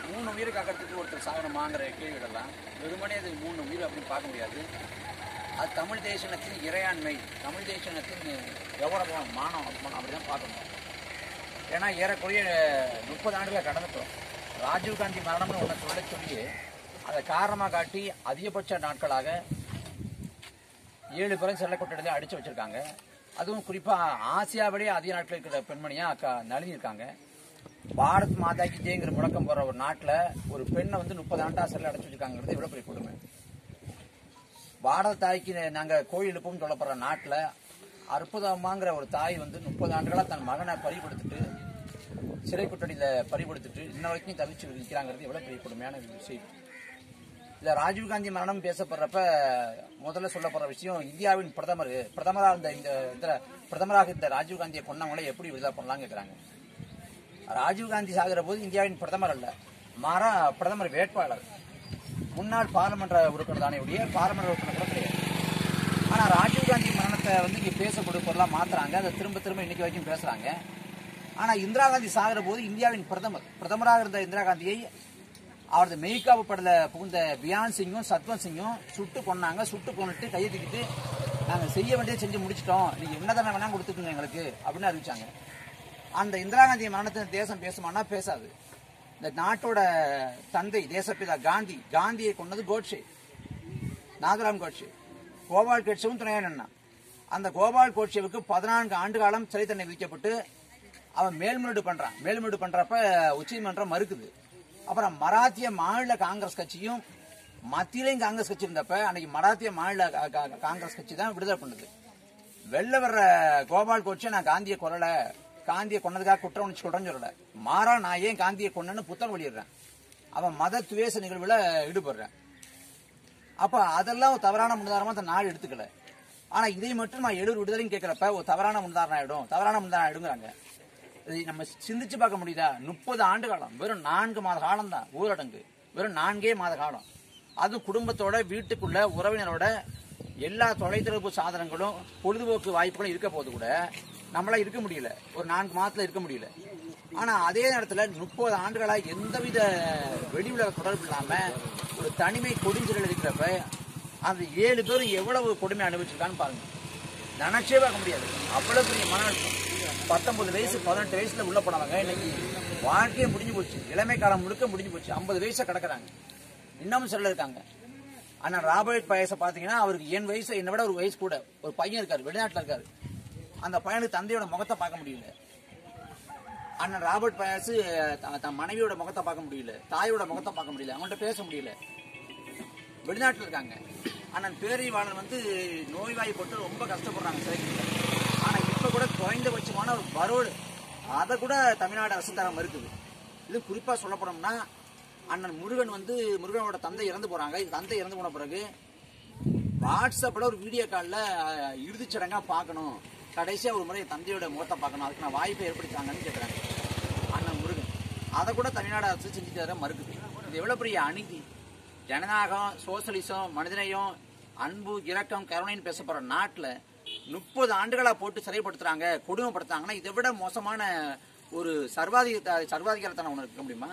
மூணு உயிரை காக்கிறதுக்கு ஒருத்தர் சாகணுமாங்கிற கேள்விகளெல்லாம் வெறுமனே அது மூணு உயிர் அப்படின்னு பார்க்க முடியாது அது தமிழ் தேசனத்தின் இறையாண்மை தமிழ் தேசனத்தின் கௌரவம் மானம் அப்படி தான் பார்க்கணும் ஏன்னா ஏறக்குறைய முப்பது ஆண்டுகளை கடந்துட்டோம் ராஜீவ்காந்தி மரணம்னு ஒன்று சொல்ல சொல்லி அதை காரணமாக காட்டி அதிகபட்ச நாட்களாக ஏழு பேரும் செல்ல கொட்டடத்தை அடிச்சு வச்சிருக்காங்க அதுவும் குறிப்பாக ஆசியாவிலேயே அதிக நாட்கள் இருக்கிற பெண்மணியாக அக்கா நளினி இருக்காங்க பாரத் மாதா கி ஜெயங்கிற முழக்கம் போற ஒரு நாட்டில் ஒரு பெண்ணை வந்து முப்பது ஆண்டா செல்ல அடைச்சு வச்சிருக்காங்கிறது எவ்வளோ பெரிய கொடுமை பாரத தாய்க்கு நாங்கள் கோயில் எழுப்போம்னு சொல்லப்படுற நாட்டில் அற்புதமாங்கிற ஒரு தாய் வந்து முப்பது ஆண்டுகளாக தன் மகனை பறி கொடுத்துட்டு சிறை குற்றடியில் பறி கொடுத்துட்டு இன்ன வரைக்கும் தவிச்சு நிற்கிறாங்கிறது எவ்வளோ பெரிய கொடுமையான ஒரு விஷயம் இந்த ராஜீவ்காந்தி மரணம் பேசப்படுறப்ப முதல்ல சொல்லப்படுற விஷயம் இந்தியாவின் பிரதமர் பிரதமராக இருந்த இந்த இதில் பிரதமராக இருந்த ராஜீவ்காந்தியை கொன்னவங்களை எப்படி விடுதலை பண்ணலாம்னு கேட்குறாங்க ராஜீவ்காந்தி சாகிற போது இந்தியாவின் பிரதமர் அல்ல மாறா பிரதமர் வேட்பாளர் முன்னாள் பாராளுமன்ற உறுப்பினர் தானே ஒழிய பாராளுமன்ற உறுப்பினர் கூட கிடையாது ஆனா ராஜீவ்காந்தி மரணத்தை வந்து இங்க பேசக்கூடிய பொருளாக மாத்துறாங்க அதை திரும்ப திரும்ப இன்னைக்கு வரைக்கும் பேசுறாங்க ஆனா இந்திரா காந்தி சாகிற போது இந்தியாவின் பிரதமர் பிரதமராக இருந்த இந்திரா காந்தியை அவரது மெய்காவு படல புகுந்த பியான் சிங்கும் சத்வந்த் சிங்கும் சுட்டு கொன்னாங்க சுட்டு கொண்டுட்டு கையை தூக்கிட்டு நாங்க செய்ய வேண்டியதை செஞ்சு முடிச்சிட்டோம் நீங்க என்ன தானே வேணா கொடுத்துக்குங்க எங்களுக்கு அப்படின்னு அறிவிச்சாங்க அந்த இந்திரா காந்தி மரணத்தை தேசம் பேசுமானா பேசாது இந்த நாட்டோட தந்தை தேசப்பிதா காந்தி காந்தியை கொண்டது கோட்சே நாகராம் கோட்சே கோபால் கோட்சேவும் துணையா நின்னான் அந்த கோபால் கோட்சேவுக்கு பதினான்கு ஆண்டு காலம் சிறை தண்டனை விதிக்கப்பட்டு அவன் மேல்முறையீடு பண்றான் மேல்முறையீடு பண்றப்ப உச்சநீதிமன்றம் மறுக்குது அப்புறம் மராத்திய மாநில காங்கிரஸ் கட்சியும் மத்தியிலையும் காங்கிரஸ் கட்சி இருந்தப்ப அன்னைக்கு மராத்திய மாநில கா- கா- காங்கிரஸ் கட்சி தான் விடுதலை பண்ணுது வெளில வர்ற கோபால் கோட்சே நான் காந்தியை கொல்லல காந்தியை கொன்னதுக்காக குற்றம் உணர்ச்சி கொள்றேன்னு சொல்லல மாறா நான் ஏன் காந்தியை கொன்னேன்னு புத்தகம் வெளியிடுறேன் அவன் மத துவேச நிகழ்வுல ஈடுபடுறேன் அப்ப அதெல்லாம் ஒரு தவறான முன்னுதாரணமா அந்த நாடு எடுத்துக்கல ஆனா இதை மட்டும் நான் எழுவர் விடுதலைன்னு கேட்கிறப்ப ஒரு தவறான முன்னுதாரணம் ஆயிடும் தவறான முன்னுதாரணம் ஆயிடுங்கிறாங்க இதை நம்ம சிந்திச்சு பார்க்க முடியுதா முப்பது ஆண்டு காலம் வெறும் நான்கு மாத காலம் தான் ஊரடங்கு வெறும் நான்கே மாத காலம் அதுவும் குடும்பத்தோட வீட்டுக்குள்ள உறவினரோட எல்லா தொலைத்தொடர்பு சாதனங்களும் பொழுதுபோக்கு வாய்ப்புகளும் இருக்க போது கூட நம்மளால இருக்க முடியல ஒரு நான்கு மாதத்துல இருக்க முடியல ஆனா அதே நேரத்துல முப்பது ஆண்டுகளா எந்தவித வெளி உலக தொடர்பு இல்லாம ஒரு தனிமை கொடுஞ்சல் இருக்கிறப்ப அந்த ஏழு பேரும் எவ்வளவு கொடுமை அனுபவிச்சிருக்கான்னு பாருங்க நினைச்சே பார்க்க முடியாது அவ்வளவு பெரிய மன அழுத்தம் பத்தொன்பது வயசு பதினெட்டு வயசுல உள்ள போனவங்க இன்னைக்கு வாழ்க்கையே முடிஞ்சு போச்சு இளமை காலம் முழுக்க முடிஞ்சு போச்சு ஐம்பது வயசை கிடக்குறாங்க இன்னமும் சிலர் இருக்காங்க ஆனா ராபர்ட் பயச பாத்தீங்கன்னா அவருக்கு என் வயசு என்னை விட ஒரு வயசு கூட ஒரு பையன் இருக்காரு வெளிநாட்டுல இருக்காரு அந்த பையனுக்கு தந்தையோட முகத்தை பார்க்க முடியல அண்ணன் ராபர்ட் பயசு த- தன் மனைவியோட முகத்தை பார்க்க முடியல தாயோட முகத்தை பார்க்க முடியல அவங்கள்ட்ட பேச முடியல வெளிநாட்டில் இருக்காங்க அண்ணன் பேரறிவாளன் வந்து நோய்வாய்ப்பட்டு ரொம்ப கஷ்டப்படுறாங்க சிறைக்கு ஆனா இப்ப கூட குறைந்தபட்சமான ஒரு பரோடு அதை கூட தமிழ்நாடு அரசு தர மறுக்குது இது குறிப்பா சொல்ல போனோம்னா அண்ணன் முருகன் வந்து முருகனோட தந்தை இறந்து போறாங்க இது தந்தை இறந்து போன பிறகு வாட்ஸ்அப்ல ஒரு வீடியோ காலில் இறுதிச் சடங்கா பார்க்கணும் கடைசியா ஒரு முறை என் தந்தையோட முகத்தை பார்க்கணும் அதுக்கு நான் வாய்ப்பை ஏற்படுத்தாங்கன்னு கேட்குறாங்க அண்ணன் முருகன் அதை கூட தமிழ்நாடு அரசு செஞ்சு தர மறுக்குது இது எவ்வளவு பெரிய அநீதி ஜனநாயகம் சோசலிசம் மனிதநேயம் அன்பு இரக்கம் கருணைன்னு பேசப்படுற நாட்டில் முப்பது ஆண்டுகளா போட்டு சிறைப்படுத்துறாங்க கொடுமைப்படுத்துறாங்கன்னா இதை விட மோசமான ஒரு சர்வாதிக சர்வாதிகாரத்தனம் ஒன்று இருக்க முடியுமா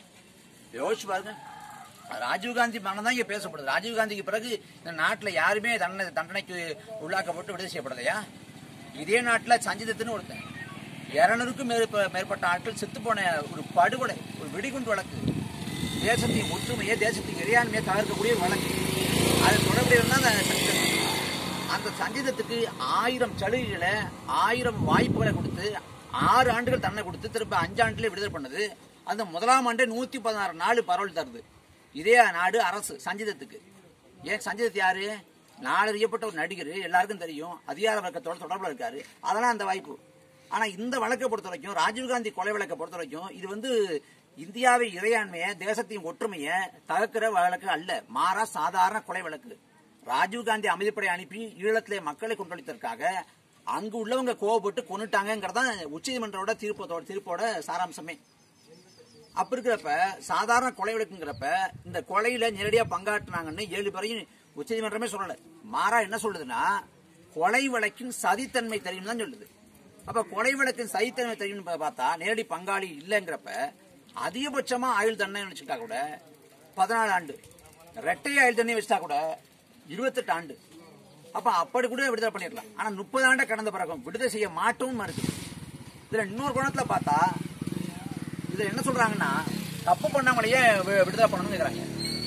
யோசிச்சு பாருங்க ராஜீவ்காந்தி மரணம் தான் இங்க பேசப்படுது ராஜீவ்காந்திக்கு பிறகு இந்த நாட்டுல யாருமே தண்டனை தண்டனைக்கு உள்ளாக்கப்பட்டு விடுதலை செய்யப்படலையா இதே நாட்டுல சஞ்சிதத்துன்னு ஒருத்தன் இருநூறுக்கும் மேற்ப மேற்பட்ட ஆட்கள் செத்து போன ஒரு படுகொலை ஒரு வெடிகுண்டு வழக்கு தேசத்தின் ஒற்றுமையை தேசத்தின் இறையாண்மையை தகர்க்கக்கூடிய ஒரு வழக்கு அது தொடர்புடைய தான் அந்த சஞ்சிதம் அந்த சஞ்சிதத்துக்கு ஆயிரம் சலுகைகளை ஆயிரம் வாய்ப்புகளை கொடுத்து ஆறு ஆண்டுகள் தண்டனை கொடுத்து திரும்ப அஞ்சு ஆண்டுல விடுதலை பண்ணுது அந்த முதலாம் ஆண்டே நூத்தி பதினாறு நாலு பரவல் தருது இதே நாடு அரசு சஞ்சிதத்துக்கு ஏன் சஞ்சிதத் யாரு நாளறியப்பட்ட ஒரு நடிகர் எல்லாருக்கும் தெரியும் அதிகார வர்க்கத்தோட தொடர்புல இருக்காரு அதெல்லாம் அந்த வாய்ப்பு ஆனா இந்த வழக்கை பொறுத்த வரைக்கும் ராஜீவ்காந்தி கொலை வழக்கை பொறுத்த வரைக்கும் இது வந்து இந்தியாவை இறையாண்மையை தேசத்தின் ஒற்றுமையை தகர்க்கிற வழக்கு அல்ல மாறா சாதாரண கொலை வழக்கு ராஜீவ்காந்தி அமைதிப்படை அனுப்பி ஈழத்திலே மக்களை கொண்டளித்ததற்காக அங்கு உள்ளவங்க கோவப்பட்டு கொண்டுட்டாங்கிறதான் உச்சநீதிமன்றோட தீர்ப்போட தீர்ப்போட சாராம்சமே அப்ப இருக்கிறப்ப சாதாரண கொலை வழக்குங்கிறப்ப இந்த கொலையில நேரடியா பங்காற்றினாங்கன்னு ஏழு பேரையும் உச்சநீதிமன்றமே சொல்லல மாறா என்ன சொல்லுதுன்னா கொலை வழக்கின் சதித்தன்மை தெரியும் தான் சொல்லுது அப்ப கொலை வழக்கின் சதித்தன்மை தெரியும் பார்த்தா நேரடி பங்காளி இல்லைங்கிறப்ப அதிகபட்சமா ஆயுள் தண்டனை வச்சுட்டா கூட பதினாலு ஆண்டு ரெட்டை ஆயுள் தண்டனை வச்சுட்டா கூட இருபத்தெட்டு ஆண்டு அப்ப அப்படி கூட விடுதலை பண்ணிடலாம் ஆனா முப்பது ஆண்டை கடந்த பிறகும் விடுதலை செய்ய மாட்டவும் இருக்கு இதுல இன்னொரு குணத்துல பார்த்தா இதுல என்ன சொல்றாங்கன்னா தப்பு பண்ணவங்களையே வி- விடுதலை பண்ணணும்னு கேக்குறாங்க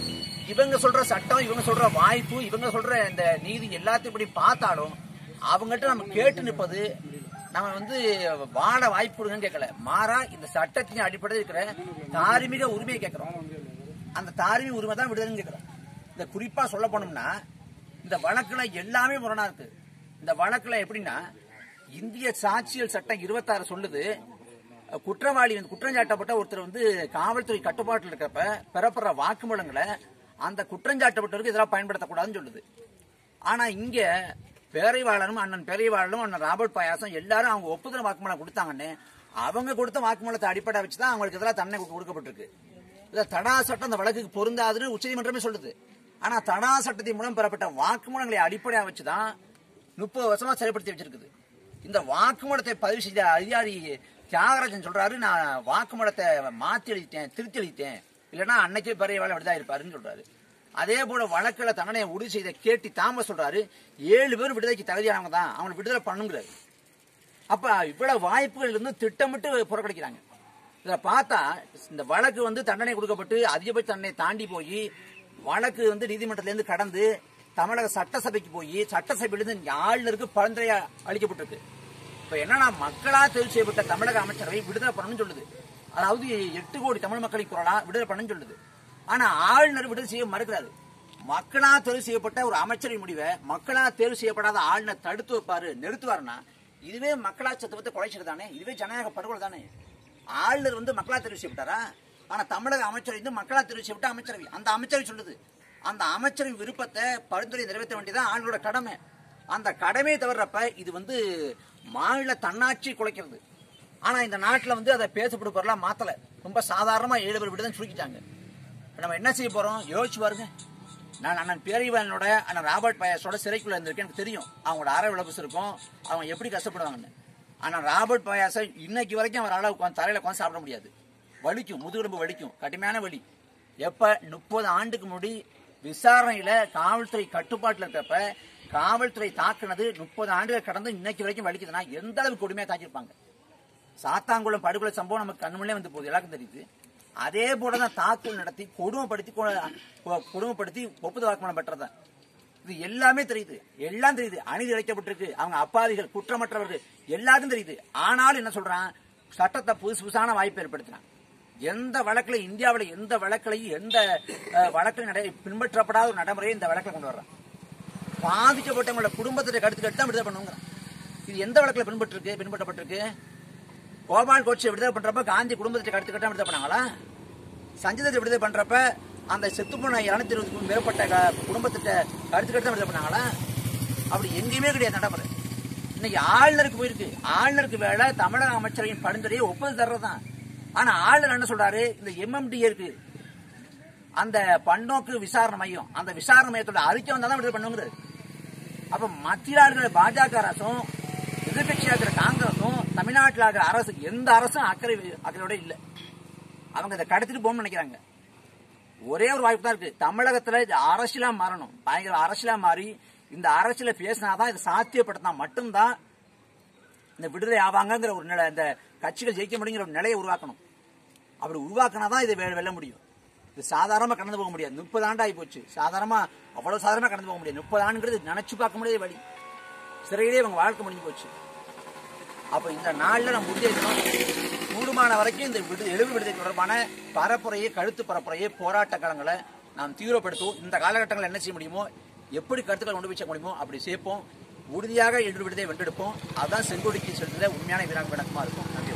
இவங்க சொல்ற சட்டம் இவங்க சொல்ற வாய்ப்பு இவங்க சொல்ற இந்த நீதி எல்லாத்தையும் இப்படி பார்த்தாலும் அவங்ககிட்ட நம்ம கேட்டு நிற்பது நம்ம வந்து வாழ வாய்ப்பு கொடுங்கன்னு கேட்கல மாறா இந்த சட்டத்தின் அடிப்படையில் இருக்கிற தார்மீக உரிமையை கேட்கிறோம் அந்த தார்மீக உரிமை தான் விடுதலைன்னு கேட்கிறோம் இந்த குறிப்பா சொல்ல போனோம்னா இந்த வழக்குல எல்லாமே முரணா இருக்கு இந்த வழக்குல எப்படின்னா இந்திய சாட்சியல் சட்டம் இருபத்தாறு சொல்லுது குற்றவாளி வந்து குற்றஞ்சாட்டப்பட்ட ஒருத்தர் வந்து காவல்துறை கட்டுப்பாட்டில் இருக்கிறப்ப பெறப்படுற வாக்குமூலங்களை அந்த குற்றஞ்சாட்டப்பட்டவருக்கு எதிராக பயன்படுத்தக்கூடாதுன்னு சொல்லுது ஆனா இங்க பேரைவாளரும் அண்ணன் பேரைவாளரும் அண்ணன் ராபர்ட் பாயாசம் எல்லாரும் அவங்க ஒப்புதல் வாக்குமூலம் கொடுத்தாங்கன்னு அவங்க கொடுத்த வாக்குமூலத்தை அடிப்படை வச்சுதான் அவங்களுக்கு எதிராக தண்டனை கொடுக்க- கொடுக்கப்பட்டிருக்கு இத தடா சட்டம் அந்த வழக்குக்கு பொருந்தாதுன்னு உச்சநீதிமன்றமே சொல்லுது ஆனா தடா சட்டத்தின் மூலம் பெறப்பட்ட வாக்குமூலங்களை அடிப்படையாக வச்சுதான் முப்பது வருஷமா செயல்படுத்தி வச்சிருக்குது இந்த வாக்குமூலத்தை பதிவு செய்த அதிகாரி தியாகராஜன் சொல்றாரு நான் வாக்குமூலத்தை மாத்தி எழுதிட்டேன் திருத்தி எழுதிட்டேன் இல்லைன்னா அன்னைக்கே பெரிய வேலை விடுதா இருப்பாருன்னு சொல்றாரு அதே போல வழக்குல தண்டனையை உறுதி செய்த கேட்டி தாமஸ் சொல்றாரு ஏழு பேர் விடுதலைக்கு தகுதியானவங்க தான் அவங்களை விடுதலை பண்ணுங்கிறாரு அப்ப இவ்வளவு வாய்ப்புகள் இருந்து திட்டமிட்டு புறக்கணிக்கிறாங்க இத பார்த்தா இந்த வழக்கு வந்து தண்டனை கொடுக்கப்பட்டு அதிகபட்ச தண்டனை தாண்டி போய் வழக்கு வந்து நீதிமன்றத்துல இருந்து கடந்து தமிழக சட்டசபைக்கு போய் சட்டசபையிலிருந்து ஆளுநருக்கு பரிந்துரை அளிக்கப்பட்டிருக்கு இப்ப என்னன்னா மக்களா தெரிவு செய்யப்பட்ட தமிழக அமைச்சரவை விடுதலை பண்ணணும்னு சொல்லுது அதாவது எட்டு கோடி தமிழ் மக்களின் குரலா விடுதலை பண்ணணும்னு சொல்லுது ஆனா ஆளுநர் விடுதலை செய்ய மறுக்கிறாரு மக்களா தேர்வு செய்யப்பட்ட ஒரு அமைச்சரின் முடிவை மக்களா தேர்வு செய்யப்படாத ஆளுநர் தடுத்து வைப்பாரு நிறுத்துவாருன்னா இதுவே மக்களா சத்துவத்தை குலைச்சது தானே இதுவே ஜனநாயக படுகொலை தானே ஆளுநர் வந்து மக்களா தெரிவு செய்யப்பட்டாரா ஆனா தமிழக அமைச்சரவை வந்து மக்களா தெரிவு செய்யப்பட்ட அமைச்சரவை அந்த அமைச்சரவை சொல்லுது அந்த அமைச்சரின் விருப்பத்தை பரிந்துரை நிறைவேற்ற வேண்டியதான் ஆளுநரோட கடமை அந்த கடமையை தவறப்ப இது வந்து மாநில தன்னாட்சி குலைக்கிறது ஆனா இந்த நாட்டுல வந்து அதை பேசப்படும் பொருளா மாத்தல ரொம்ப சாதாரணமா ஏழு பேர் விடுதலை சுருக்கிட்டாங்க இப்ப நம்ம என்ன செய்ய போறோம் யோசிச்சு பாருங்க நான் அண்ணன் பேரிவாளனோட அண்ணன் ராபர்ட் பயஸோட சிறைக்குள்ள இருந்திருக்கேன் எனக்கு தெரியும் அவங்களோட அற விளப்பு இருக்கும் அவங்க எப்படி கஷ்டப்படுவாங்கன்னு ஆனா ராபர்ட் பயாச இன்னைக்கு வரைக்கும் அவரால் உட்காந்து தலையில உட்காந்து சாப்பிட முடியாது வலிக்கும் முதுகெலும்பு வலிக்கும் கடுமையான வலி எப்ப முப்பது ஆண்டுக்கு முன்னாடி விசாரணையில காவல்துறை கட்டுப்பாட்டுல இருக்கப்ப காவல்துறை தாக்குனது முப்பது ஆண்டுகள் கடந்து இன்னைக்கு வரைக்கும் வலிக்குதுன்னா எந்த அளவுக்கு கொடுமையா தாக்கியிருப்பாங்க சாத்தாங்குளம் படுகொலை சம்பவம் நமக்கு கண்முன்னே வந்து போகுது எல்லாருக்கும் தெரியுது அதே போலதான் தாக்குதல் நடத்தி கொடுமைப்படுத்தி கொ- கொ- கொடுமைப்படுத்தி ஒப்புதல் வாக்குமூலம் பெற்றதான் இது எல்லாமே தெரியுது எல்லாம் தெரியுது அநீதி இழைக்கப்பட்டிருக்கு அவங்க அப்பாவிகள் குற்றமற்றவர்கள் எல்லாரும் தெரியுது ஆனாலும் என்ன சொல்றான் சட்டத்தை புதுசு புதுசான வாய்ப்பு ஏற்படுத்தினான் எந்த வழக்குல இந்தியாவுல எந்த வழக்குலையும் எந்த அஹ், வழக்கில் நடை பின்பற்றப்படாத ஒரு நடைமுறையை இந்த வழக்கில் கொண்டு வர்றான் பாதிக்கப்பட்டவங்களோட குடும்பத்தை கருத்து கட்டு தான் விடுதலை பண்ணுங்கிறான் இது எந்த வழக்குல பின்பற்றிருக்கு பின்பற்றப்பட்டிருக்கு கோபால் கோட்சை விடுதலை பண்றப்ப காந்தி குடும்பத்தை கருத்து கட்ட விடுதலை பண்ணாங்களா சஞ்சீதத்தை விடுதலை பண்றப்ப அந்த செத்து போன இருநூத்தி இருபதுக்கும் மேற்பட்ட க- குடும்பத்திட்ட கருத்து கட்டு விடுதலை பண்ணாங்களா அப்படி எங்கேயுமே கிடையாது நடைமுறை இன்னைக்கு ஆளுநருக்கு போயிருக்கு ஆளுநருக்கு வேலை தமிழக அமைச்சரின் பரிந்துரையை ஒப்புதல் தர்றதுதான் ஆனா ஆளுநர் என்ன சொல்றாரு இந்த எம்எம்டி இருக்கு அந்த பன்னோக்கு விசாரணை மையம் அந்த விசாரணை மையத்தோட அறிக்கை வந்தா தான் விடுதலை பண்ணுங்கிறது அப்ப மத்தியில் இருக்கிற பாஜக அரசும் எதிர்கட்சியா இருக்கிற காங்கிரஸும் தமிழ்நாட்டில் இருக்கிற அரசு எந்த அரசும் அக்கறை அக்கறையோட இல்ல அவங்க இதை கடத்திட்டு போகணும்னு நினைக்கிறாங்க ஒரே ஒரு வாய்ப்பு தான் இருக்கு தமிழகத்துல இது அரசியலா மாறணும் பயங்கர அரசியலா மாறி இந்த அரசியல பேசினாதான் இதை சாத்தியப்படுத்தினா மட்டும்தான் இந்த விடுதலை ஆவாங்கங்கிற ஒரு நிலை இந்த கட்சிகள் ஜெயிக்க முடியுங்கிற ஒரு நிலையை உருவாக்கணும் அப்படி உருவாக்கினாதான் இதை வெ- வெல்ல முடியும் இது சாதாரணமா கடந்து போக முடியாது முப்பது ஆண்டு ஆகி போச்சு சாதாரணமா அவ்வளவு சாதாரணமா கடந்து போக முடியாது முப்பது ஆண்டுங்கிறது நினைச்சு பார்க்க முடியாத வழி சிறையிலே இவங்க வாழ்க்கை முடிஞ்சு போச்சு அப்ப இந்த நாள்ல நம்ம உறுதியேற்கணும் கூடுமான வரைக்கும் இந்த விடு எழுவு விடுதலை தொடர்பான பரப்புரையை கழுத்து பரப்புரையை போராட்ட காலங்களை நாம் தீவிரப்படுத்துவோம் இந்த காலகட்டங்களில் என்ன செய்ய முடியுமோ எப்படி கருத்துக்களை கொண்டு போய் சேர்க்க முடியுமோ அப்படி சேர்ப்போம் உறுதியாக எழுவு விடுதலை வென்றெடுப்போம் அதுதான் செங்கோடிக்கு செலுத்துகிற உண்மையான வீராங்க விளக்கமா இருக்கும் நன்றி